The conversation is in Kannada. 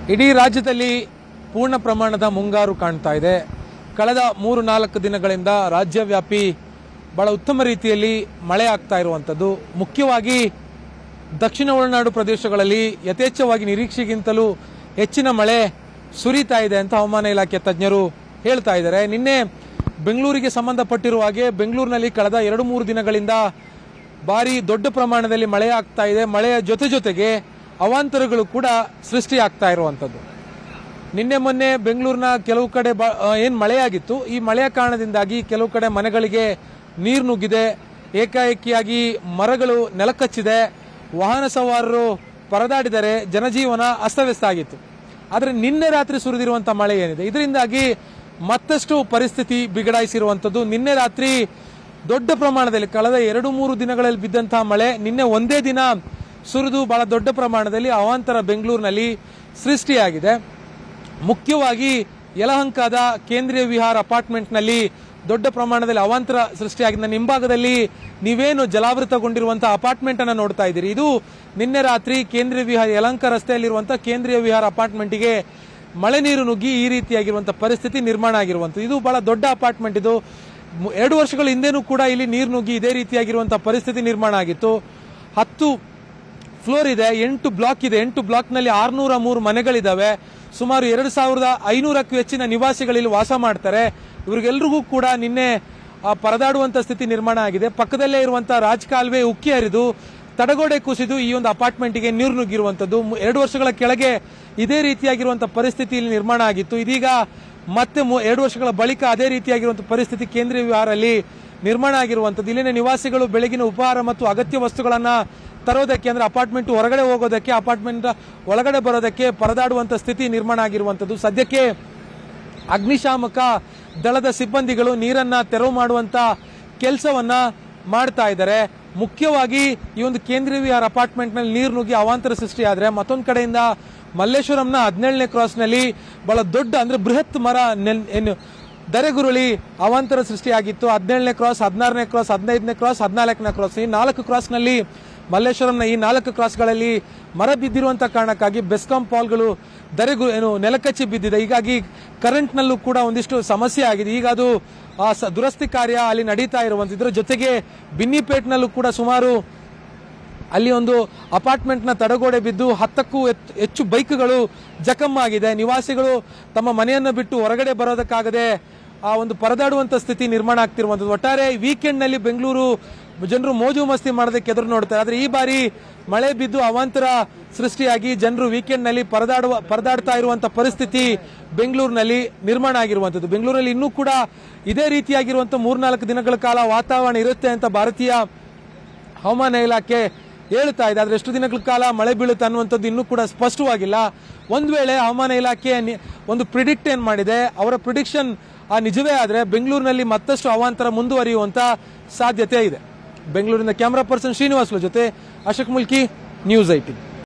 ಇಡೀ ರಾಜ್ಯದಲ್ಲಿ ಪೂರ್ಣ ಪ್ರಮಾಣದ ಮುಂಗಾರು ಕಾಣ್ತಾ ಇದೆ ಕಳೆದ ಮೂರು ನಾಲ್ಕು ದಿನಗಳಿಂದ ರಾಜ್ಯವ್ಯಾಪಿ ಬಹಳ ಉತ್ತಮ ರೀತಿಯಲ್ಲಿ ಮಳೆ ಆಗ್ತಾ ಇರುವಂಥದ್ದು ಮುಖ್ಯವಾಗಿ ದಕ್ಷಿಣ ಒಳನಾಡು ಪ್ರದೇಶಗಳಲ್ಲಿ ಯಥೇಚ್ಛವಾಗಿ ನಿರೀಕ್ಷೆಗಿಂತಲೂ ಹೆಚ್ಚಿನ ಮಳೆ ಸುರಿತಾ ಇದೆ ಅಂತ ಹವಾಮಾನ ಇಲಾಖೆ ತಜ್ಞರು ಹೇಳ್ತಾ ಇದ್ದಾರೆ ನಿನ್ನೆ ಬೆಂಗಳೂರಿಗೆ ಸಂಬಂಧಪಟ್ಟಿರುವ ಹಾಗೆ ಬೆಂಗಳೂರಿನಲ್ಲಿ ಕಳೆದ ಎರಡು ಮೂರು ದಿನಗಳಿಂದ ಭಾರಿ ದೊಡ್ಡ ಪ್ರಮಾಣದಲ್ಲಿ ಮಳೆ ಆಗ್ತಾ ಇದೆ ಮಳೆಯ ಜೊತೆ ಜೊತೆಗೆ ಅವಾಂತರಗಳು ಕೂಡ ಸೃಷ್ಟಿ ಆಗ್ತಾ ಇರುವಂಥದ್ದು ನಿನ್ನೆ ಮೊನ್ನೆ ಬೆಂಗಳೂರಿನ ಕೆಲವು ಕಡೆ ಬ- ಆ, ಏನ್ ಮಳೆಯಾಗಿತ್ತು ಈ ಮಳೆಯ ಕಾರಣದಿಂದಾಗಿ ಕೆಲವು ಕಡೆ ಮನೆಗಳಿಗೆ ನೀರು ನುಗ್ಗಿದೆ ಏಕಾಏಕಿಯಾಗಿ ಮರಗಳು ನೆಲಕಚ್ಚಿದೆ ವಾಹನ ಸವಾರರು ಪರದಾಡಿದರೆ ಜನಜೀವನ ಅಸ್ತವ್ಯಸ್ತ ಆಗಿತ್ತು ಆದರೆ ನಿನ್ನೆ ರಾತ್ರಿ ಸುರಿದಿರುವಂತಹ ಮಳೆ ಏನಿದೆ ಇದರಿಂದಾಗಿ ಮತ್ತಷ್ಟು ಪರಿಸ್ಥಿತಿ ಬಿಗಡಾಯಿಸಿರುವಂಥದ್ದು ನಿನ್ನೆ ರಾತ್ರಿ ದೊಡ್ಡ ಪ್ರಮಾಣದಲ್ಲಿ ಕಳೆದ ಎರಡು ಮೂರು ದಿನಗಳಲ್ಲಿ ಬಿದ್ದಂತಹ ಮಳೆ ನಿನ್ನೆ ಒಂದೇ ದಿನ ಸುರಿದು ಬಹಳ ದೊಡ್ಡ ಪ್ರಮಾಣದಲ್ಲಿ ಅವಾಂತರ ಬೆಂಗಳೂರಿನಲ್ಲಿ ಸೃಷ್ಟಿಯಾಗಿದೆ ಮುಖ್ಯವಾಗಿ ಯಲಹಂಕದ ಕೇಂದ್ರೀಯ ವಿಹಾರ ಅಪಾರ್ಟ್ಮೆಂಟ್ನಲ್ಲಿ ದೊಡ್ಡ ಪ್ರಮಾಣದಲ್ಲಿ ಅವಾಂತರ ಸೃಷ್ಟಿಯಾಗಿದೆ ನನ್ನ ಹಿಂಭಾಗದಲ್ಲಿ ನೀವೇನು ಜಲಾವೃತಗೊಂಡಿರುವಂತಹ ಅಪಾರ್ಟ್ಮೆಂಟ್ ಅನ್ನ ನೋಡ್ತಾ ಇದ್ದೀರಿ ಇದು ನಿನ್ನೆ ರಾತ್ರಿ ಕೇಂದ್ರೀಯ ವಿಹಾರ ಯಲಹಂಕ ರಸ್ತೆಯಲ್ಲಿರುವಂತಹ ಕೇಂದ್ರೀಯ ವಿಹಾರ ಅಪಾರ್ಟ್ಮೆಂಟ್ಗೆ ಮಳೆ ನೀರು ನುಗ್ಗಿ ಈ ರೀತಿಯಾಗಿರುವಂತಹ ಪರಿಸ್ಥಿತಿ ನಿರ್ಮಾಣ ಆಗಿರುವಂಥದ್ದು ಇದು ಬಹಳ ದೊಡ್ಡ ಅಪಾರ್ಟ್ಮೆಂಟ್ ಇದು ಮು- ಎರಡು ವರ್ಷಗಳ ಹಿಂದೆನೂ ಕೂಡ ಇಲ್ಲಿ ನೀರು ನುಗ್ಗಿ ಇದೇ ರೀತಿಯಾಗಿರುವಂತಹ ಪರಿಸ್ಥಿತಿ ನಿರ್ಮಾಣ ಆಗಿತ್ತು ಹತ್ತು ಫ್ಲೋರ್ ಇದೆ ಎಂಟು ಬ್ಲಾಕ್ ಇದೆ ಎಂಟು ಬ್ಲಾಕ್ ನಲ್ಲಿ ಆರ್ನೂರ ಮೂರು ಮನೆಗಳಿದಾವೆ ಸುಮಾರು ಎರಡು ಸಾವಿರದ ಐನೂರಕ್ಕೂ ಹೆಚ್ಚಿನ ನಿವಾಸಿಗಳಲ್ಲಿ ವಾಸ ಮಾಡ್ತಾರೆ ಇವ್ರಿಗೆಲ್ರಿಗೂ ಕೂಡ ನಿನ್ನೆ ಆ, ಪರದಾಡುವಂತ ಸ್ಥಿತಿ ನಿರ್ಮಾಣ ಆಗಿದೆ ಪಕ್ಕದಲ್ಲೇ ಇರುವಂತಹ ರಾಜಕಾಲುವೆ ಉಕ್ಕಿ ಹರಿದು ತಡಗೋಡೆ ಕುಸಿದು ಈ ಒಂದು ಅಪಾರ್ಟ್ಮೆಂಟ್ಗೆ ನೀರು ನುಗ್ಗಿರುವಂತದ್ದು ಮು- ಎರಡು ವರ್ಷಗಳ ಕೆಳಗೆ ಇದೇ ರೀತಿಯಾಗಿರುವಂತಹ ಪರಿಸ್ಥಿತಿ ಇಲ್ಲಿ ನಿರ್ಮಾಣ ಆಗಿತ್ತು ಇದೀಗ ಮತ್ತೆ ಮು- ಎರಡು ವರ್ಷಗಳ ಬಳಿಕ ಅದೇ ರೀತಿಯಾಗಿರುವಂತಹ ಪರಿಸ್ಥಿತಿ ಕೇಂದ್ರೀಯ ವಿಹಾರಲ್ಲಿ ನಿರ್ಮಾಣ ಆಗಿರುವಂತದ್ದು ಇಲ್ಲಿನ ನಿವಾಸಿಗಳು ಬೆಳಗಿನ ಉಪಹಾರ ಮತ್ತು ಅಗತ್ಯ ವಸ್ತುಗಳನ್ನ ತರೋದಕ್ಕೆ ಅಂದ್ರೆ ಅಪಾರ್ಟ್ಮೆಂಟ್ ಹೊರಗಡೆ ಹೋಗೋದಕ್ಕೆ ಅಪಾರ್ಟ್ಮೆಂಟ್ ಒಳಗಡೆ ಬರೋದಕ್ಕೆ ಪರದಾಡುವಂತ ಸ್ಥಿತಿ ನಿರ್ಮಾಣ ಆಗಿರುವಂತದ್ದು ಸದ್ಯಕ್ಕೆ ಅಗ್ನಿಶಾಮಕ ದಳದ ಸಿಬ್ಬಂದಿಗಳು ನೀರನ್ನ ತೆರವು ಮಾಡುವಂತ ಕೆಲಸವನ್ನ ಮಾಡ್ತಾ ಇದ್ದಾರೆ ಮುಖ್ಯವಾಗಿ ಈ ಒಂದು ಕೇಂದ್ರೀಯ ವಿಹಾರ ಅಪಾರ್ಟ್ಮೆಂಟ್ ನಲ್ಲಿ ನೀರು ನುಗ್ಗಿ ಅವಾಂತರ ಸೃಷ್ಟಿಯಾದ್ರೆ ಮತ್ತೊಂದು ಕಡೆಯಿಂದ ಮಲ್ಲೇಶ್ವರಂನ ಹದಿನೇಳನೇ ಕ್ರಾಸ್ ನಲ್ಲಿ ಬಹಳ ದೊಡ್ಡ ಅಂದ್ರೆ ಬೃಹತ್ ಮರ ನೆಲ್- ಏನು ದರೆಗುರುಳಿ ಅವಾಂತರ ಸೃಷ್ಟಿಯಾಗಿತ್ತು ಹದಿನೇಳನೇ ಕ್ರಾಸ್ ಹದಿನಾರನೇ ಕ್ರಾಸ್ ಹದಿನೈದನೇ ಕ್ರಾಸ್ ಹದಿನಾಲ್ಕನೇ ಕ್ರಾಸ್ ಈ ನಾಲ್ಕು ಕ್ರಾಸ್ ನಲ್ಲಿ ಮಲ್ಲೇಶ್ವರಂನ ಈ ನಾಲ್ಕು ಕ್ರಾಸ್ಗಳಲ್ಲಿ ಮರ ಬಿದ್ದಿರುವಂತ ಕಾರಣಕ್ಕಾಗಿ ಬೆಸ್ಕಾಂ ಪಾಲ್ಗಳು ದರೆಗು ಏನು ನೆಲಕಚ್ಚಿ ಬಿದ್ದಿದೆ ಹೀಗಾಗಿ ಕರೆಂಟ್ ನಲ್ಲೂ ಕೂಡ ಒಂದಿಷ್ಟು ಸಮಸ್ಯೆ ಆಗಿದೆ ಈಗ ಅದು ಆ ಸ- ದುರಸ್ತಿ ಕಾರ್ಯ ಅಲ್ಲಿ ನಡೀತಾ ಇರುವಂತ ಇದರ ಜೊತೆಗೆ ಬಿನ್ನಿಪೇಟ್ನಲ್ಲೂ ಕೂಡ ಸುಮಾರು ಅಲ್ಲಿ ಒಂದು ಅಪಾರ್ಟ್ಮೆಂಟ್ ನ ತಡಗೋಡೆ ಬಿದ್ದು ಹತ್ತಕ್ಕೂ ಹೆಚ್ಚು- ಹೆಚ್ಚು ಬೈಕ್ಗಳು ಜಖಮ್ಮಾಗಿದೆ ನಿವಾಸಿಗಳು ತಮ್ಮ ಮನೆಯನ್ನು ಬಿಟ್ಟು ಹೊರಗಡೆ ಬರೋದಕ್ಕಾಗದೆ ಆ ಒಂದು ಪರದಾಡುವಂತ ಸ್ಥಿತಿ ನಿರ್ಮಾಣ ಆಗ್ತಿರುವಂತದ್ದು ಒಟ್ಟಾರೆ ವೀಕೆಂಡ್ ನಲ್ಲಿ ಬೆಂಗಳೂರು ಜನರು ಮೋಜು ಮಸ್ತಿ ಮಾಡೋದಕ್ಕೆ ಎದುರು ನೋಡ್ತಾರೆ ಆದ್ರೆ ಈ ಬಾರಿ ಮಳೆ ಬಿದ್ದು ಅವಾಂತರ ಸೃಷ್ಟಿಯಾಗಿ ಜನರು ವೀಕೆಂಡ್ ನಲ್ಲಿ ಪರದಾಡುವ ಪರದಾಡ್ತಾ ಇರುವಂತ ಪರಿಸ್ಥಿತಿ ಬೆಂಗಳೂರಿನಲ್ಲಿ ನಿರ್ಮಾಣ ಆಗಿರುವಂತದ್ದು ಬೆಂಗಳೂರಲ್ಲಿ ಇನ್ನೂ ಕೂಡ ಇದೇ ರೀತಿಯಾಗಿರುವಂತ ಮೂರ್ನಾಲ್ಕು ದಿನಗಳ ಕಾಲ ವಾತಾವರಣ ಇರುತ್ತೆ ಅಂತ ಭಾರತೀಯ ಹವಾಮಾನ ಇಲಾಖೆ ಹೇಳ್ತಾ ಇದೆ ಆದ್ರೆ ಎಷ್ಟು ದಿನಗಳ ಕಾಲ ಮಳೆ ಬೀಳುತ್ತೆ ಅನ್ನುವಂಥದ್ದು ಇನ್ನೂ ಕೂಡ ಸ್ಪಷ್ಟವಾಗಿಲ್ಲ ಒಂದ್ ವೇಳೆ ಹವಾಮಾನ ಇಲಾಖೆ ನಿ- ಒಂದು ಪ್ರಿಡಿಕ್ಟ್ ಏನ್ ಮಾಡಿದೆ ಅವರ ಪ್ರಿಡಿಕ್ಷನ್ ಆ ನಿಜವೇ ಆದ್ರೆ ಬೆಂಗಳೂರಿನಲ್ಲಿ ಮತ್ತಷ್ಟು ಅವಾಂತರ ಮುಂದುವರಿಯುವಂತ ಸಾಧ್ಯತೆ ಇದೆ ಬೆಂಗಳೂರಿನ ಕ್ಯಾಮರಾ ಪರ್ಸನ್ ಶ್ರೀನಿವಾಸ್ಲ ಜೊತೆ ಅಶೋಕ್ ಮುಲ್ಕಿ ನ್ಯೂಸ್ ಐಟಿ